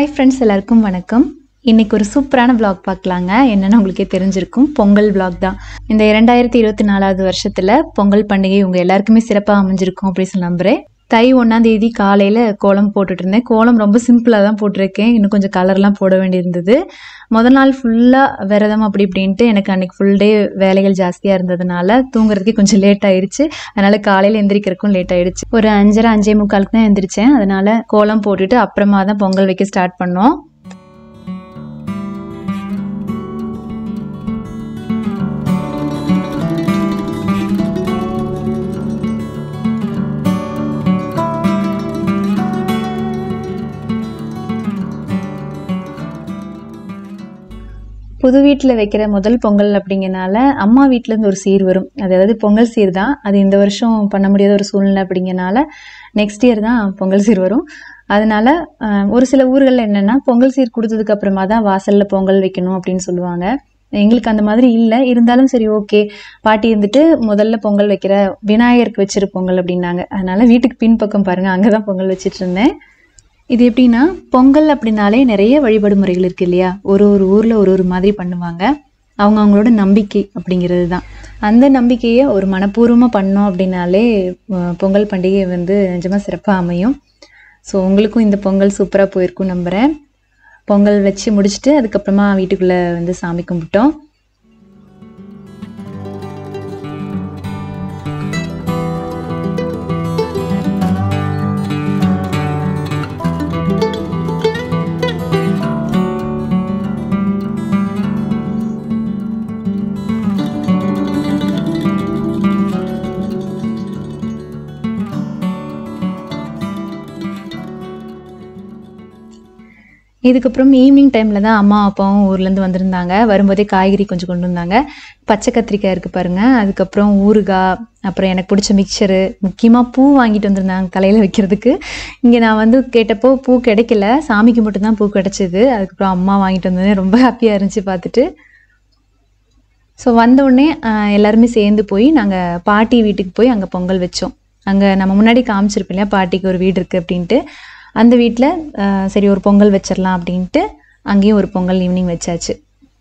hi friends எல்லாருக்கும் வணக்கம் இன்னைக்கு ஒரு சூப்பரான vlog பார்க்கலாங்க என்னன்னு உங்களுக்கே தெரிஞ்சிருக்கும் பொங்கல் vlog தான் இந்த இரண்டாயிரத்தி இருபத்தி நாலாவது வருஷத்துல பொங்கல் பண்டிகை உங்க எல்லாருக்குமே சிறப்பாக அமைஞ்சிருக்கும் அப்படின்னு சொல்லி நம்புறேன் தை ஒன்றாம் தேதி காலையில கோலம் போட்டுட்டு இருந்தேன் கோலம் ரொம்ப சிம்பிளாக தான் போட்டிருக்கேன் இன்னும் கொஞ்சம் கலர்லாம் போட வேண்டியிருந்தது முத நாள் ஃபுல்லாக விரதம் அப்படி இப்படின்ட்டு எனக்கு அன்னைக்கு ஃபுல் டே வேலைகள் ஜாஸ்தியாக இருந்ததுனால தூங்குறதுக்கே கொஞ்சம் லேட் ஆயிடுச்சு அதனால காலையில் எந்திரிக்கிறதுக்கும் லேட் ஆயிடுச்சு ஒரு அஞ்சரை அஞ்சே முக்காலுக்கு தான் எந்திரிச்சேன் அதனால கோலம் போட்டுட்டு அப்புறமா தான் பொங்கல் வைக்க ஸ்டார்ட் பண்ணோம் புது வீட்டில் வைக்கிற முதல் பொங்கல் அப்படிங்கனால அம்மா வீட்டிலேருந்து ஒரு சீர் வரும் அதாவது பொங்கல் சீர் தான் அது இந்த வருஷம் பண்ண முடியாத ஒரு சூழ்நிலை அப்படிங்கனால நெக்ஸ்ட் இயர் தான் பொங்கல் சீர் வரும் அதனால அஹ், ஒரு சில ஊர்களில் என்னென்னா பொங்கல் சீர் கொடுத்ததுக்கு அப்புறமா தான் வாசலில் பொங்கல் வைக்கணும் அப்படின்னு சொல்லுவாங்க எங்களுக்கு அந்த மாதிரி இல்லை இருந்தாலும் சரி ஓகே பாட்டி இருந்துட்டு முதல்ல பொங்கல் வைக்கிற விநாயகருக்கு வச்சிரு பொங்கல் அப்படின்னாங்க அதனால வீட்டுக்கு பின்பக்கம் பாருங்க அங்கே தான் பொங்கல் வச்சிட்டு இருந்தேன் இது எப்படின்னா பொங்கல் அப்படின்னாலே நிறைய வழிபாடு முறைகள் இருக்கு இல்லையா ஒரு ஒரு ஊரில் ஒரு ஒரு மாதிரி பண்ணுவாங்க அவங்க அவங்களோட நம்பிக்கை அப்படிங்கிறது தான் அந்த நம்பிக்கையை ஒரு மனப்பூர்வமாக பண்ணோம் அப்படின்னாலே அஹ், பொங்கல் பண்டிகை வந்து நிஜமாக சிறப்பாக அமையும் ஸோ உங்களுக்கும் இந்த பொங்கல் சூப்பராக போயிருக்கும் நம்புகிறேன் பொங்கல் வச்சு முடிச்சுட்டு அதுக்கப்புறமா வீட்டுக்குள்ளே வந்து சாமி கும்பிட்டோம் இதுக்கப்புறம் ஈவினிங் டைமில் தான் அம்மா அப்பாவும் ஊர்லேருந்து வந்திருந்தாங்க வரும்போதே காய்கறி கொஞ்சம் கொண்டு வந்தாங்க பச்சை கத்திரிக்காய் இருக்குது பாருங்கள் அதுக்கப்புறம் ஊறுகாய் அப்புறம் எனக்கு பிடிச்ச மிக்சரு முக்கியமாக பூ வாங்கிட்டு வந்திருந்தாங்க தலையில் வைக்கிறதுக்கு இங்கே நான் வந்து கேட்டப்போ பூ கிடைக்கல சாமிக்கு மட்டும்தான் பூ கிடைச்சிது அதுக்கப்புறம் அம்மா வாங்கிட்டு வந்தது ரொம்ப ஹாப்பியாக இருந்துச்சு பார்த்துட்டு ஸோ வந்தோடனே எல்லாருமே சேர்ந்து போய் நாங்கள் பாட்டி வீட்டுக்கு போய் அங்கே பொங்கல் வச்சோம் அங்கே நம்ம முன்னாடி காமிச்சிருப்போம் இல்லையா பாட்டிக்கு ஒரு வீடு இருக்குது அப்படின்ட்டு அந்த வீட்டில் சரி ஒரு பொங்கல் வச்சிடலாம் அப்படின்ட்டு அங்கேயும் ஒரு பொங்கல் ஈவினிங் வச்சாச்சு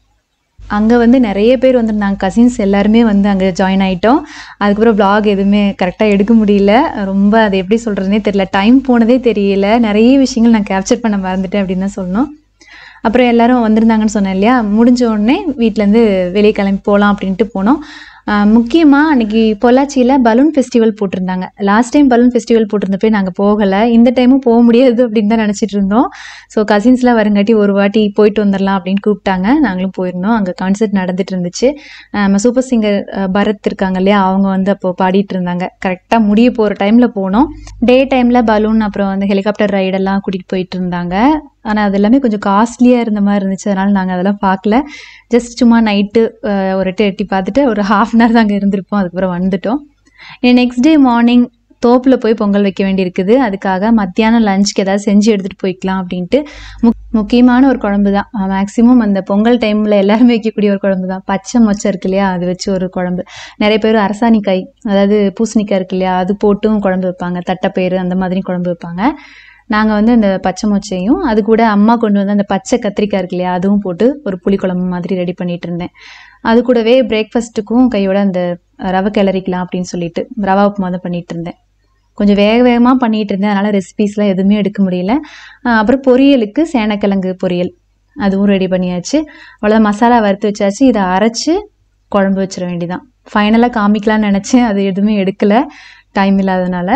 அங்கே வந்து நிறைய பேர் வந்திருந்தாங்க கசின்ஸ் எல்லாருமே வந்து அங்கே ஜாயின் ஆகிட்டோம் அதுக்கப்புறம் vlog எதுவுமே கரெக்டாக எடுக்க முடியல ரொம்ப அது எப்படி சொல்கிறதுனே தெரியல டைம் போனதே தெரியல நிறைய விஷயங்கள் நான் கேப்சர் பண்ண மறந்துட்டேன் அப்படின்னு தான் சொல்லணும் அப்புறம் எல்லாரும் வந்திருந்தாங்கன்னு சொன்னேன் இல்லையா முடிஞ்ச உடனே வீட்டிலேருந்து வெளியே கிளம்பி போகலாம் அப்படின்ட்டு போனோம் முக்கியமாக அன்னைக்கு பொள்ளாச்சியில் பலூன் ஃபெஸ்டிவல் போட்டிருந்தாங்க லாஸ்ட் டைம் பலூன் ஃபெஸ்டிவல் போட்டிருந்தப்போ நாங்கள் போகலை இந்த டைமும் போக முடியாது அப்படின்னு தான் நினச்சிட்டு இருந்தோம் ஸோ கசின்ஸ்லாம் வருங்காட்டி ஒரு வாட்டி போயிட்டு வந்துடலாம் அப்படின்னு கூப்பிட்டாங்க நாங்களும் போயிருந்தோம் அங்கே கான்சர்ட் நடந்துட்டு இருந்துச்சு அஹ் நம்ம சூப்பர் சிங்கர் பரத் இருக்காங்க இல்லையா அவங்க வந்து அப்போ பாடிட்டு இருந்தாங்க கரெக்டாக முடிய போகிற டைமில் போனோம் டே டைமில் பலூன் அப்புறம் அந்த ஹெலிகாப்டர் ரைடெல்லாம் கூட்டிகிட்டு போயிட்டு இருந்தாங்க ஆனால் அது எல்லாமே கொஞ்சம் காஸ்ட்லியாக இருந்த மாதிரி இருந்துச்சு அதனால் நாங்கள் அதெல்லாம் பார்க்கல ஜஸ்ட் சும்மா நைட்டு ஒரு எட்டு எட்டி பார்த்துட்டு ஒரு ஹாஃப் அன் ஹவர் தான் அங்கே இருந்திருப்போம் அதுக்கப்புறம் வந்துட்டோம் நெக்ஸ்ட் டே மார்னிங் தோப்பில் போய் பொங்கல் வைக்க வேண்டியிருக்குது அதுக்காக மத்தியானம் லஞ்சுக்கு ஏதாவது செஞ்சு எடுத்துகிட்டு போய்க்கலாம் அப்படின்ட்டு முக் முக்கியமான ஒரு குழம்பு தான் மேக்ஸிமம் அந்த பொங்கல் டைமில் எல்லாருமே வைக்கக்கூடிய ஒரு குழம்பு தான் பச்சை மொச்சை இருக்கு இல்லையா அது வச்சு ஒரு குழம்பு நிறைய பேர் அரசாணிக்காய் அதாவது பூசணிக்காய் இருக்கு இல்லையா அது போட்டும் குழம்பு வைப்பாங்க தட்டைப்பயிறு அந்த மாதிரி குழம்பு வைப்பாங்க நாங்கள் வந்து அந்த பச்சை மொச்சையும் அது கூட அம்மா கொண்டு வந்து அந்த பச்சை கத்திரிக்காய் இருக்கு இல்லையா அதுவும் போட்டு ஒரு புளிக்குழம்பு மாதிரி ரெடி பண்ணிட்டு இருந்தேன் அது கூடவே பிரேக்ஃபாஸ்ட்டுக்கும் கையோட அந்த ரவை கிளறிக்கலாம் அப்படின்னு சொல்லிட்டு ரவா உப்புமா தான் பண்ணிட்டு இருந்தேன் கொஞ்சம் வேக வேகமாக பண்ணிட்டு இருந்தேன் அதனால் ரெசிபீஸ்லாம் எதுவுமே எடுக்க முடியல அஹ் அப்புறம் பொரியலுக்கு சேனக்கிழங்கு பொரியல் அதுவும் ரெடி பண்ணியாச்சு அவ்வளோதான் மசாலா வறுத்து வச்சாச்சு இதை அரைச்சு குழம்பு வச்சிட வேண்டியதான் ஃபைனலாக காமிக்கலாம்னு நினச்சேன் அது எதுவுமே எடுக்கலை டைம் இல்லாதனால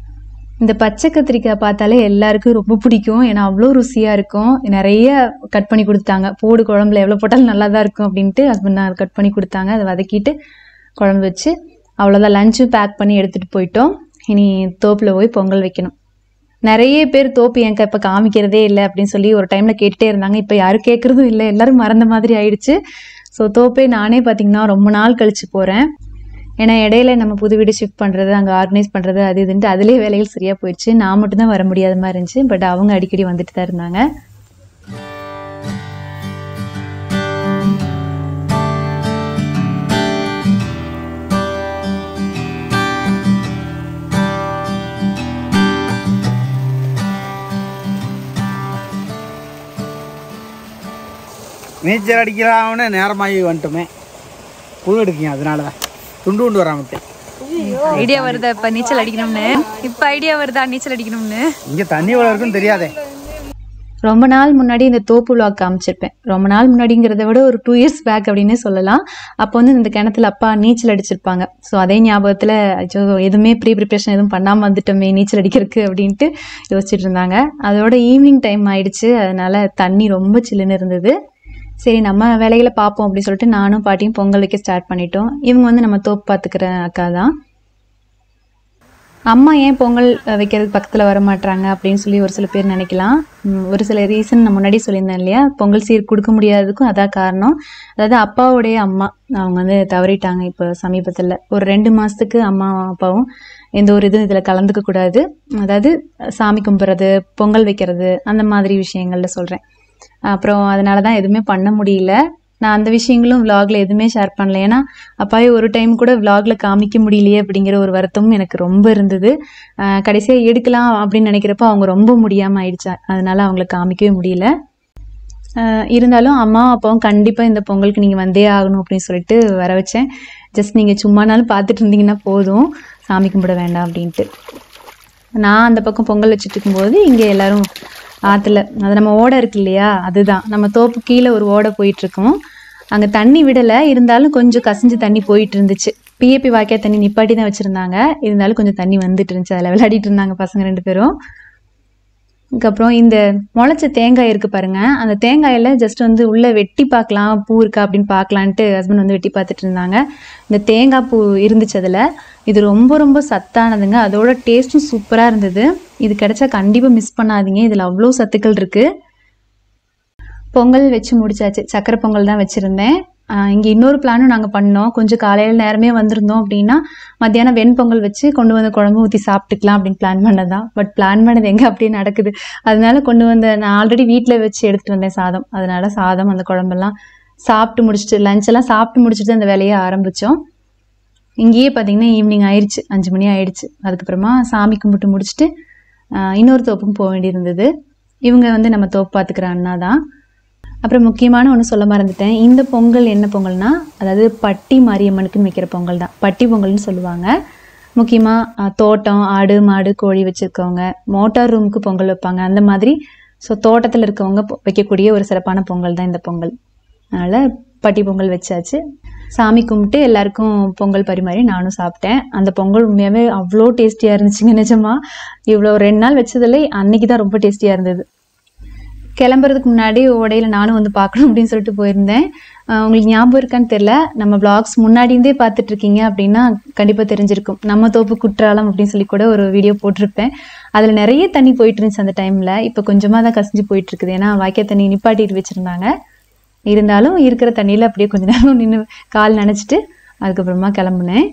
இந்த பச்சை கத்திரிக்காய் பார்த்தாலே எல்லாருக்கும் ரொம்ப பிடிக்கும் ஏன்னா அவ்வளோ ருசியாக இருக்கும் நிறைய கட் பண்ணி கொடுத்தாங்க போடு குழம்புல எவ்வளோ போட்டாலும் நல்லா தான் இருக்கும் அப்படின்ட்டு ஹஸ்பண்ட் நான் கட் பண்ணி கொடுத்தாங்க அதை வதக்கிட்டு குழம்பு வச்சு அவ்வளோதான் லஞ்சும் பேக் பண்ணி எடுத்துகிட்டு போயிட்டோம் இனி தோப்பில் போய் பொங்கல் வைக்கணும் நிறைய பேர் தோப்பு என் இப்போ காமிக்கிறதே இல்லை அப்படின்னு சொல்லி ஒரு டைமில் கேட்டுட்டே இருந்தாங்க இப்போ யாரும் கேட்குறதும் இல்லை எல்லாரும் மறந்த மாதிரி ஆயிடுச்சு ஸோ தோப்பே நானே பார்த்தீங்கன்னா ரொம்ப நாள் கழிச்சு போகிறேன் ஏன்னா இடையில நம்ம புது வீடு ஷிஃப்ட் பண்ணுறது அங்கே ஆர்கனைஸ் பண்ணுறது அது இதுன்ட்டு அதுலேயே வேலைகள் சரியாக போயிடுச்சு நான் மட்டும்தான் வர முடியாத மாதிரி இருந்துச்சு பட் அவங்க அடிக்கடி வந்துட்டு தான் இருந்தாங்க நீச்சல் அடிக்கலாம்னு நேரமாகி வந்துட்டோமே புழு எடுக்கீங்க அதனால தான் துண்டு கொண்டு வராமட்டேன் ஐடியா வருதா இப்ப நீச்சல் அடிக்கணும்னு இப்ப ஐடியா வருதா நீச்சல் அடிக்கணும்னு இங்கே தண்ணி எவ்வளோ இருக்குன்னு தெரியாதே ரொம்ப நாள் முன்னாடி இந்த தோப்பு விளாக் காமிச்சிருப்பேன் ரொம்ப நாள் முன்னாடிங்கிறத விட ஒரு டூ இயர்ஸ் பேக் அப்படின்னே சொல்லலாம் அப்போ வந்து இந்த கிணத்துல அப்பா நீச்சல் அடிச்சிருப்பாங்க ஸோ அதே ஞாபகத்தில் அச்சோ எதுவுமே ப்ரீ ப்ரிப்ரேஷன் எதுவும் பண்ணாமல் வந்துட்டோமே நீச்சல் அடிக்கிறதுக்கு அப்படின்ட்டு யோசிச்சுட்டு இருந்தாங்க அதோட ஈவினிங் டைம் ஆயிடுச்சு அதனால தண்ணி ரொம்ப சில்லுன்னு இருந்தது சரி நம்ம வேலைகளை பார்ப்போம் அப்படின்னு சொல்லிட்டு நானும் பாட்டியும் பொங்கல் வைக்க ஸ்டார்ட் பண்ணிட்டோம் இவங்க வந்து நம்ம தோப்பு பார்த்துக்கிற அக்கா தான் அம்மா ஏன் பொங்கல் அஹ், வைக்கிறதுக்கு பக்கத்தில் வர மாட்றாங்க அப்படின்னு சொல்லி ஒரு சில பேர் நினைக்கலாம் உம், ஒரு சில ரீசன் நான் முன்னாடி சொல்லியிருந்தேன் இல்லையா பொங்கல் சீர் கொடுக்க முடியாததுக்கும் அதான் காரணம் அதாவது அப்பாவுடைய அம்மா அவங்க வந்து தவறிட்டாங்க இப்போ சமீபத்தில் ஒரு ரெண்டு மாதத்துக்கு அம்மா அப்பாவும் எந்த ஒரு இதுவும் இதில் கலந்துக்க கூடாது அதாவது சாமி கும்பிட்றது பொங்கல் வைக்கிறது அந்த மாதிரி விஷயங்கள்ல சொல்கிறேன் அப்புறம் அதனால தான் எதுவுமே பண்ண முடியல நான் அந்த விஷயங்களும் vlogல எதுவுமே ஷேர் பண்ணல ஏன்னா அப்பாவே ஒரு டைம் கூட vlogல காமிக்க முடியலையே அப்படிங்கிற ஒரு வருத்தமும் எனக்கு ரொம்ப இருந்தது ஆஹ் கடைசியா எடுக்கலாம் அப்படின்னு நினைக்கிறப்போ அவங்க ரொம்ப முடியாம ஆயிடுச்சா அதனால அவங்கள காமிக்கவே முடியல ஆஹ் இருந்தாலும் அம்மா அப்பாவும் கண்டிப்பாக இந்த பொங்கலுக்கு நீங்கள் வந்தே ஆகணும் அப்படின்னு சொல்லிட்டு வர வச்சேன் ஜஸ்ட் நீங்கள் சும்மானாலும் பார்த்துட்டு இருந்தீங்கன்னா போதும் சாமி கும்பிட வேண்டாம் அப்படின்ட்டு நான் அந்த பக்கம் பொங்கல் வச்சுட்டு இருக்கும்போது இங்கே எல்லாரும் ஆற்றுல அது நம்ம ஓடை இருக்கு இல்லையா அதுதான் நம்ம தோப்பு கீழே ஒரு ஓடை போயிட்டு இருக்கோம் அங்கே தண்ணி விடலை இருந்தாலும் கொஞ்சம் கசிஞ்சு தண்ணி போயிட்டு இருந்துச்சு பிஏபி வாய்க்கா தண்ணி நிப்பாட்டி தான் வச்சுருந்தாங்க இருந்தாலும் கொஞ்சம் தண்ணி வந்துட்டு இருந்துச்சு அதில் விளையாடிட்டு இருந்தாங்க பசங்க ரெண்டு பேரும் அதுக்கப்புறம் இந்த முளைச்ச தேங்காய் இருக்கு பாருங்க அந்த தேங்காயில ஜஸ்ட் வந்து உள்ள வெட்டி பார்க்கலாம் பூ இருக்கா அப்படின்னு பார்க்கலான்ட்டு ஹஸ்பண்ட் வந்து வெட்டி பார்த்துட்டு இருந்தாங்க இந்த தேங்காய் பூ இருந்துச்சு அதில் இது ரொம்ப ரொம்ப சத்தானதுங்க அதோட டேஸ்ட்டும் சூப்பராக இருந்தது இது கிடைச்சா கண்டிப்பாக மிஸ் பண்ணாதீங்க இதில் அவ்வளோ சத்துக்கள் இருக்கு பொங்கல் வச்சு முடிச்சாச்சு சக்கரை பொங்கல் தான் வச்சுருந்தேன் இங்கே இன்னொரு பிளானும் நாங்கள் பண்ணோம் கொஞ்சம் காலையில் நேரமே வந்திருந்தோம் அப்படின்னா மத்தியானம் வெண்பொங்கல் வச்சு கொண்டு வந்த குழம்பு ஊற்றி சாப்பிட்டுக்கலாம் அப்படின்னு பிளான் பண்ணதான் பட் பிளான் பண்ணது எங்கே அப்படியே நடக்குது அதனால கொண்டு வந்த நான் ஆல்ரெடி வீட்டில் வச்சு எடுத்துகிட்டு வந்தேன் சாதம் அதனால சாதம் அந்த குழம்பெல்லாம் சாப்பிட்டு முடிச்சுட்டு லஞ்ச் எல்லாம் சாப்பிட்டு முடிச்சுட்டு அந்த வேலையை ஆரம்பித்தோம் இங்கேயே பார்த்தீங்கன்னா ஈவினிங் ஆயிடுச்சு அஞ்சு மணி ஆயிடுச்சு அதுக்கப்புறமா சாமி கும்பிட்டு முடிச்சுட்டு ஆஹ், இன்னொரு தோப்புக்கும் போக வேண்டியிருந்தது இவங்க வந்து நம்ம தோப்பு பார்த்துக்கிற அண்ணா தான் அப்புறம் முக்கியமான ஒன்று சொல்ல மறந்துட்டேன் இந்த பொங்கல் என்ன பொங்கல்னா அதாவது பட்டி மாரியம்மனுக்குன்னு வைக்கிற பொங்கல் தான் பட்டி பொங்கல்னு சொல்லுவாங்க முக்கியமாக தோட்டம் ஆடு மாடு கோழி வச்சுருக்கவங்க மோட்டார் ரூமுக்கு பொங்கல் வைப்பாங்க அந்த மாதிரி ஸோ தோட்டத்தில் இருக்கவங்க பொ- வைக்கக்கூடிய ஒரு சிறப்பான பொங்கல் தான் இந்த பொங்கல் அதனால் பட்டி பொங்கல் வச்சாச்சு சாமி கும்பிட்டு எல்லாருக்கும் பொங்கல் பரிமாறி நானும் சாப்பிட்டேன் அந்த பொங்கல் உண்மையாகவே அவ்வளோ டேஸ்டியாக இருந்துச்சுங்க நிஜமா இவ்வளோ ரெண்டு நாள் வச்சதில் அன்னைக்கு தான் ரொம்ப டேஸ்டியாக இருந்தது கிளம்புறதுக்கு முன்னாடி உடையில நானும் வந்து பார்க்கணும் அப்படின்னு சொல்லிட்டு போயிருந்தேன் ஆஹ் உங்களுக்கு ஞாபகம் இருக்கான்னு தெரியல நம்ம vlogs முன்னாடி இருந்தே பார்த்துட்டு இருக்கீங்க அப்படின்னா கண்டிப்பாக தெரிஞ்சிருக்கும் நம்ம தோப்பு குற்றாலம் அப்படின்னு சொல்லி கூட ஒரு வீடியோ போட்டிருப்பேன் அதில் நிறைய தண்ணி போயிட்டு இருந்துச்சு அந்த டைமில் இப்போ கொஞ்சமாக தான் கசிஞ்சு போயிட்டு இருக்குது ஏன்னா வாய்க்கால் தண்ணி நிப்பாட்டிட்டு வச்சுருந்தாங்க இருந்தாலும் இருக்கிற தண்ணியில் அப்படியே கொஞ்ச நேரம் நின்று கால் நனைச்சிட்டு அதுக்கப்புறமா கிளம்புனேன்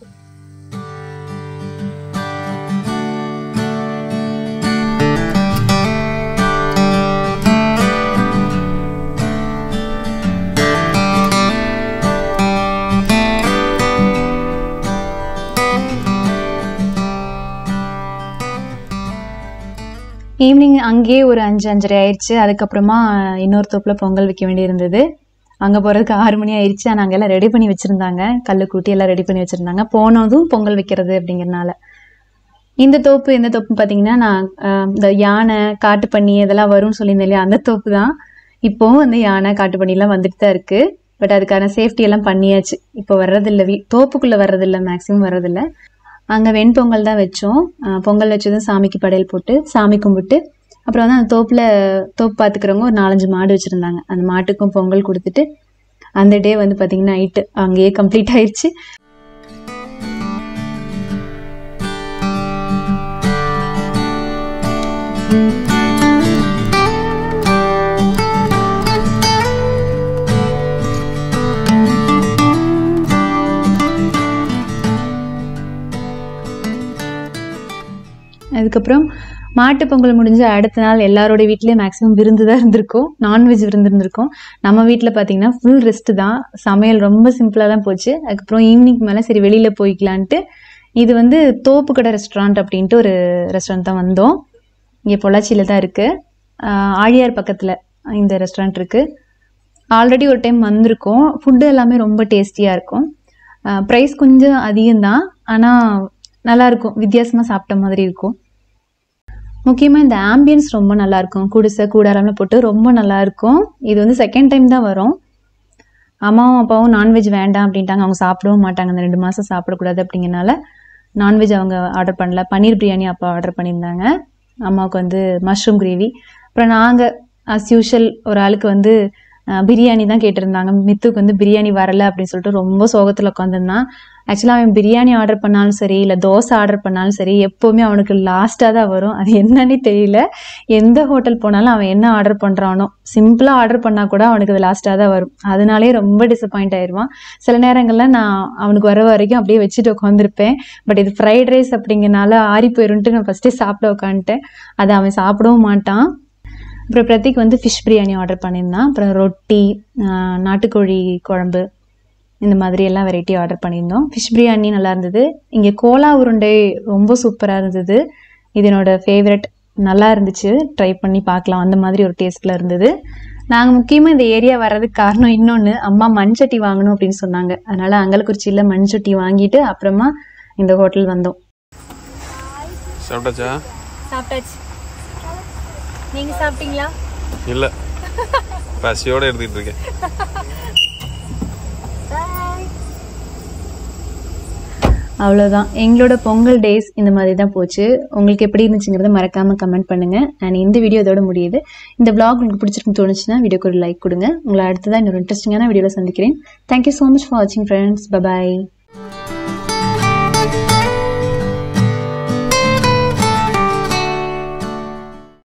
ஈவினிங் அங்கேயே ஒரு அஞ்சு அஞ்சரை ஆயிடுச்சு அதுக்கப்புறமா இன்னொரு தோப்பில் பொங்கல் வைக்க வேண்டியிருந்தது அங்கே போகிறதுக்கு ஆறு மணி ஆயிடுச்சு ஆனால் அங்கே எல்லாம் ரெடி பண்ணி வச்சுருந்தாங்க கல் கூட்டி எல்லாம் ரெடி பண்ணி வச்சுருந்தாங்க போனதும் பொங்கல் வைக்கிறது அப்படிங்கிறனால இந்த தோப்பு எந்த தோப்புன்னு பார்த்தீங்கன்னா நான் ஆஹ், இந்த யானை காட்டுப்பன்னி இதெல்லாம் வரும்னு சொல்லியிருந்தேன் இல்லையா அந்த தோப்பு தான் இப்போவும் வந்து யானை காட்டுப்பன்னிலாம் வந்துட்டு தான் இருக்கு பட் அதுக்கான சேஃப்டி எல்லாம் பண்ணியாச்சு இப்போ வர்றதில்ல வீ தோப்புக்குள்ளே வர்றதில்ல மேக்ஸிமம் வர்றதில்ல அங்கே வெண்பொங்கல் தான் வச்சோம் ஆஹ், பொங்கல் வச்சதும் சாமிக்கு படையல் போட்டு சாமி கும்பிட்டு அப்புறம் வந்து அந்த தோப்பில் தோப்பு பார்த்துக்கிறவங்க ஒரு நாலஞ்சு மாடு வச்சுருந்தாங்க அந்த மாட்டுக்கும் பொங்கல் கொடுத்துட்டு அந்த டே வந்து பார்த்திங்கன்னா நைட்டு அங்கேயே கம்ப்ளீட் ஆயிடுச்சு அதுக்கப்புறம் மாட்டு பொங்கல் முடிஞ்சு அடுத்த நாள் எல்லாரோட வீட்லேயும் மேக்ஸிமம் விருந்து தான் இருந்திருக்கும் நான்வெஜ் விருந்து இருந்திருக்கும் நம்ம வீட்டில் பார்த்தீங்கன்னா ஃபுல் ரெஸ்ட் தான் சமையல் ரொம்ப சிம்பிளாக தான் போச்சு அதுக்கப்புறம் ஈவினிங் மேலே சரி வெளியில் போய்க்கலான்ட்டு இது வந்து தோப்பு கடை ரெஸ்டாரண்ட் அப்படின்ட்டு ஒரு ரெஸ்டாரண்ட் தான் வந்தோம் இங்கே பொள்ளாச்சியில் தான் இருக்குது ஆழியார் பக்கத்தில் இந்த ரெஸ்டாரண்ட் இருக்குது ஆல்ரெடி ஒரு டைம் வந்திருக்கோம் ஃபுட்டு எல்லாமே ரொம்ப டேஸ்டியாக இருக்கும் ப்ரைஸ் கொஞ்சம் அதிகம்தான் ஆனால் நல்லாயிருக்கும் வித்தியாசமாக சாப்பிட்ட மாதிரி இருக்கும் முக்கியமாக இந்த ஆம்பியன்ஸ் ரொம்ப நல்லா இருக்கும் குடிசை கூடாரம்லாம் போட்டு ரொம்ப நல்லா இருக்கும் இது வந்து செகண்ட் டைம் தான் வரும் அம்மாவும் அப்பாவும் நான்வெஜ் வேண்டாம் அப்படின்ட்டாங்க அவங்க சாப்பிடவும் மாட்டாங்க அந்த ரெண்டு மாதம் சாப்பிடக்கூடாது அப்படிங்கனால நான்வெஜ் அவங்க ஆர்டர் பண்ணல பன்னீர் பிரியாணி அப்பா ஆர்டர் பண்ணியிருந்தாங்க அம்மாவுக்கு வந்து மஷ்ரூம் கிரேவி அப்புறம் நாங்கள் அஸ் யூஷுவல் ஒரு ஆளுக்கு வந்து அஹ், பிரியாணி தான் கேட்டிருந்தாங்க மித்துக்கு வந்து பிரியாணி வரல அப்படின்னு சொல்லிட்டு ரொம்ப சோகத்தில் உட்காந்துருந்தான் ஆக்சுவலாக அவன் பிரியாணி ஆர்டர் பண்ணாலும் சரி இல்லை தோசை ஆர்டர் பண்ணாலும் சரி எப்போவுமே அவனுக்கு லாஸ்ட்டாக தான் வரும் அது என்னன்னே தெரியல எந்த ஹோட்டல் போனாலும் அவன் என்ன ஆர்டர் பண்ணுறானோ சிம்பிளாக ஆர்டர் பண்ணால் கூட அவனுக்கு அது லாஸ்ட்டாக தான் வரும் அதனாலே ரொம்ப டிசப்பாயிண்ட் ஆயிடுவான் சில நேரங்கள்ல நான் அவனுக்கு வர வரைக்கும் அப்படியே வச்சுட்டு உட்காந்துருப்பேன் பட் இது ஃப்ரைட் ரைஸ் அப்படிங்கனால ஆறி போயிருன்ட்டு நான் ஃபஸ்ட்டே சாப்பிட உட்காந்துட்டேன் அதை அவன் சாப்பிடவும் மாட்டான் அப்புறம் பிரதீக் வந்து ஃபிஷ் பிரியாணி ஆர்டர் பண்ணியிருந்தான் அப்புறம் ரொட்டி ஆஹ் நாட்டுக்கோழி குழம்பு இந்த மாதிரி எல்லாம் வெரைட்டி ஆர்டர் பண்ணியிருந்தோம் ஃபிஷ் பிரியாணி நல்லா இருந்தது இங்கே கோலா உருண்டை ரொம்ப சூப்பராக இருந்தது இது என்னோட ஃபேவரட் நல்லா இருந்துச்சு ட்ரை பண்ணி பார்க்கலாம் அந்த மாதிரி ஒரு டேஸ்ட்டில் இருந்தது நாங்கள் முக்கியமாக இந்த ஏரியா வர்றதுக்கு காரணம் இன்னொன்று அம்மா மண்சட்டி வாங்கணும் அப்படின்னு சொன்னாங்க அதனால் அங்கலக்குறிச்சியில் மண்சட்டி வாங்கிட்டு அப்புறமா இந்த ஹோட்டல் வந்தோம் சாப்பிட்டாச்சா சாப்பிட்டாச்சு நீங்கள் சாப்பிட்டீங்களா இல்லை பசியோட எடுத்துக்கிட்டு இருக்கேன் அவ்வளோதான் எங்களோட பொங்கல் டேஸ் இந்த மாதிரி தான் போச்சு உங்களுக்கு எப்படி இருந்துச்சுங்கிறத மறக்காமல் கமெண்ட் பண்ணுங்கள் அண்ட் இந்த வீடியோ இதோட முடியுது இந்த vlog உங்களுக்கு பிடிச்சிருக்குன்னு தோணுச்சுன்னா வீடியோக்கு ஒரு லைக் கொடுங்க உங்களை அடுத்ததான் இன்னொரு இன்ட்ரெஸ்டிங்கான வீடியோவில் சந்திக்கிறேன் தேங்க்யூ ஸோ மச் ஃபார் வாட்சிங் ஃப்ரெண்ட்ஸ் பபாய்